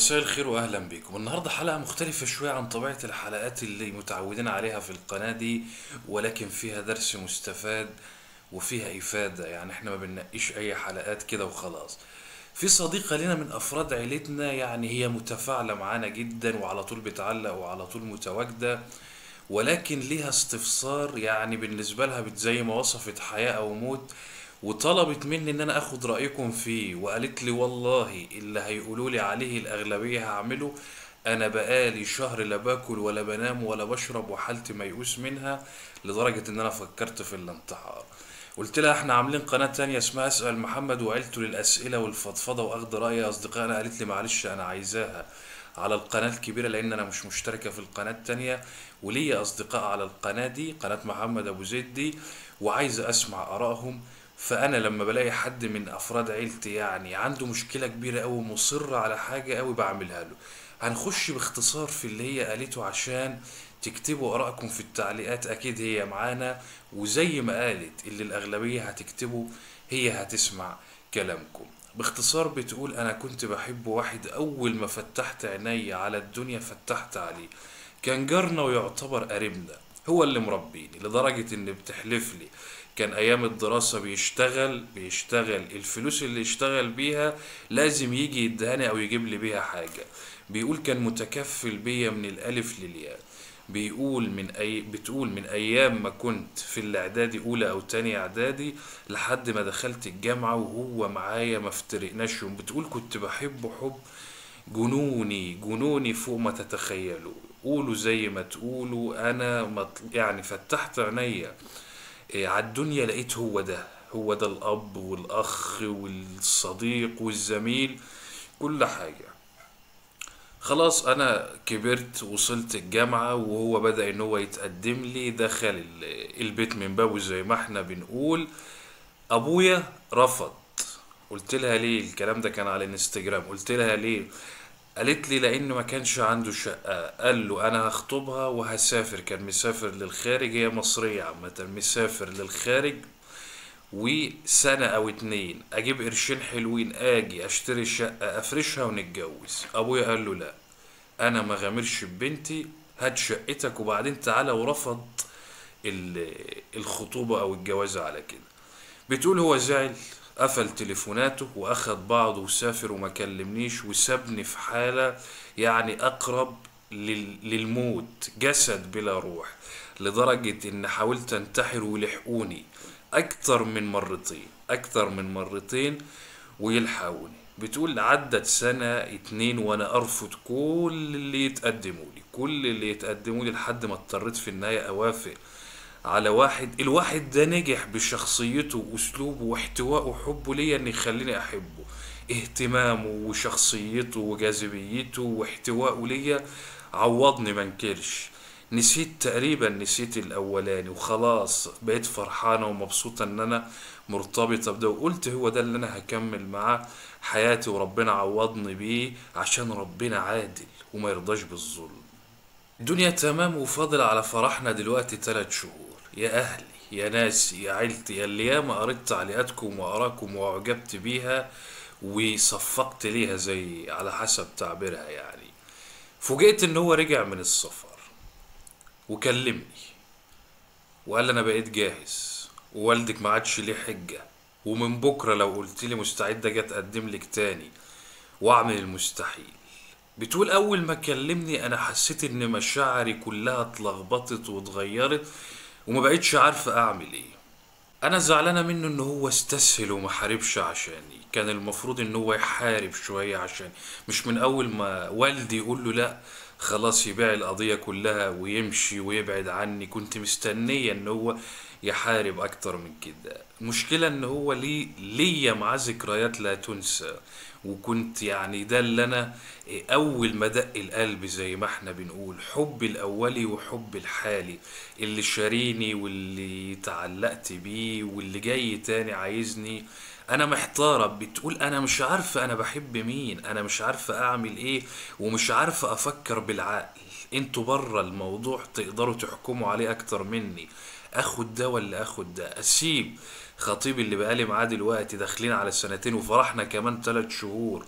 مساء الخير واهلا بكم النهارده حلقه مختلفه شويه عن طبيعه الحلقات اللي متعودين عليها في القناه دي ولكن فيها درس مستفاد وفيها افاده يعني احنا ما بننقيش اي حلقات كده وخلاص في صديقه لنا من افراد عيلتنا يعني هي متفاعله معانا جدا وعلى طول بتعلق وعلى طول متواجده ولكن ليها استفسار يعني بالنسبه لها بت- زي ما وصفت حياه او موت وطلبت مني ان انا اخد رايكم فيه وقالت لي والله اللي هيقولوا لي عليه الاغلبيه هعمله انا بقالي شهر لا باكل ولا بنام ولا بشرب وحالتي ميؤوس منها لدرجه ان انا فكرت في الانتحار قلت لها احنا عاملين قناه تانية اسمها اسال محمد وعيلته للاسئله والفضفضه واخد راي اصدقائنا قالت لي معلش انا عايزاها على القناة الكبيرة لأن أنا مش مشتركة في القناة التانية وليا أصدقاء على القناة دي قناة محمد أبو زيد دي وعايز أسمع آرائهم فأنا لما بلاقي حد من أفراد عيلتي يعني عنده مشكلة كبيرة أوي مصر على حاجة أوي بعملها له هنخش باختصار في اللي هي قالته عشان تكتبوا آرائكم في التعليقات أكيد هي معانا وزي ما قالت اللي الأغلبية هتكتبه هي هتسمع كلامكم باختصار بتقول انا كنت بحب واحد اول ما فتحت عيني على الدنيا فتحت عليه كان جارنا ويعتبر قريبنا هو اللي مربيني لدرجة ان بتحلف لي كان ايام الدراسة بيشتغل بيشتغل الفلوس اللي يشتغل بيها لازم يجي يدهاني او يجيب لي بيها حاجة بيقول كان متكفل بيا من الالف للياء بيقول من أي بتقول من أيام ما كنت في الإعدادي أولى أو تانية إعدادي لحد ما دخلت الجامعة وهو معايا ما افترقناش يوم بتقول كنت بحبه حب جنوني جنوني فوق ما تتخيلوا قولوا زي ما تقولوا أنا مط... يعني فتحت عينيا إيه، على الدنيا لقيت هو ده هو ده الأب والأخ والصديق والزميل كل حاجة خلاص انا كبرت وصلت الجامعة وهو بدأ ان هو يتقدم لي دخل ال- البيت من بابه زي ما احنا بنقول ابويا رفض قلت لها ليه الكلام ده كان على الانستجرام قلت لها ليه قالت لي لانه ما كانش عنده شقة قال له انا هخطبها وهسافر كان مسافر للخارج هي مصرية عامة مسافر للخارج وسنة أو اتنين أجيب قرشين حلوين أجي أشتري شقة أفرشها ونتجوز أبويا قال له لأ أنا ما غامرش ببنتي هات شقتك وبعدين تعالى ورفض ال- الخطوبة أو الجواز على كده بتقول هو زعل قفل تليفوناته واخد بعضه وسافر وما كلمنيش وسابني في حالة يعني اقرب لل- للموت جسد بلا روح لدرجة ان حاولت انتحر ولحقوني اكتر من مرتين اكتر من مرتين ويلحقوني بتقول عدت سنة اتنين وانا ارفض كل اللي يتقدموا لي كل اللي يتقدموا لي لحد ما اضطريت في النهاية اوافق على واحد الواحد ده نجح بشخصيته واسلوبه واحتوائه وحبه ليا ان يخليني احبه اهتمامه وشخصيته وجاذبيته واحتوائه ليا عوضني منكرش نسيت تقريبا نسيت الاولاني وخلاص بقيت فرحانه ومبسوطه ان انا مرتبطه بده وقلت هو ده اللي انا هكمل معاه حياتي وربنا عوضني بيه عشان ربنا عادل وما يرضاش بالظلم الدنيا تمام وفاضل على فرحنا دلوقتي تلات شهور يا أهلي يا ناسي يا عيلتي يا اللي ياما قريت تعليقاتكم وآراءكم وأعجبت بيها وصفقت ليها زي على حسب تعبيرها يعني فوجئت إن هو رجع من السفر وكلمني وقال لي أنا بقيت جاهز ووالدك ما عادش ليه حجة ومن بكرة لو قلت لي مستعد أجي أتقدم لك تاني وأعمل المستحيل بتقول اول ما كلمني انا حسيت ان مشاعري كلها اتلخبطت واتغيرت وما بقتش عارفه اعمل ايه انا زعلانه منه ان هو استسهل وما حاربش عشاني كان المفروض ان هو يحارب شويه عشان مش من اول ما والدي يقول له لا خلاص يبيع القضيه كلها ويمشي ويبعد عني كنت مستنيه ان هو يحارب اكتر من كده المشكله ان هو ليه ليا معاه ذكريات لا تنسى وكنت يعني ده اللي انا إيه، اول ما دق القلب زي ما احنا بنقول حب الاولي وحب الحالي اللي شاريني واللي تعلقت بيه واللي جاي تاني عايزني انا محتارة بتقول انا مش عارفة انا بحب مين انا مش عارفة اعمل ايه ومش عارفة افكر بالعقل انتوا بره الموضوع تقدروا تحكموا عليه اكتر مني اخد ده ولا اخد ده اسيب خطيبي اللي بقالي معاه دلوقتي داخلين على سنتين وفرحنا كمان ثلاث شهور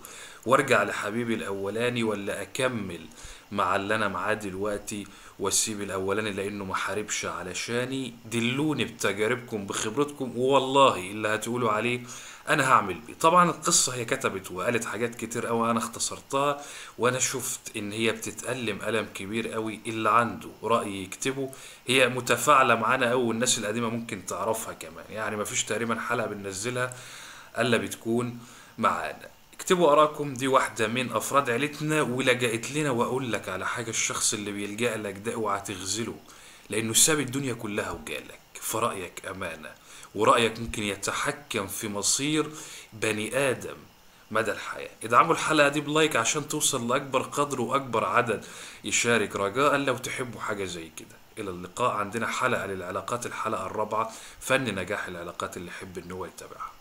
وارجع لحبيبي الاولاني ولا اكمل مع اللي انا معاه دلوقتي واسيب الاولاني لانه ما حاربش علشاني دلوني بتجاربكم بخبرتكم والله اللي هتقولوا عليه انا هعمل بيه طبعا القصه هي كتبت وقالت حاجات كتير قوي انا اختصرتها وانا شفت ان هي بتتألم ألم كبير قوي اللي عنده رأي يكتبه هي متفاعله معانا قوي والناس القديمه ممكن تعرفها كمان يعني مفيش تقريبا حلقه بننزلها الا بتكون معانا اكتبوا اراءكم دي واحدة من افراد عيلتنا ولجأت لنا واقول لك على حاجة الشخص اللي بيلجأ لك ده اوعى تغزله لانه ساب الدنيا كلها وجالك فرأيك امانة ورأيك ممكن يتحكم في مصير بني ادم مدى الحياة ادعموا الحلقة دي بلايك عشان توصل لأكبر قدر وأكبر عدد يشارك رجاء لو تحبوا حاجة زي كده إلى اللقاء عندنا حلقة للعلاقات الحلقة الرابعة فن نجاح العلاقات اللي يحب إن هو يتابعها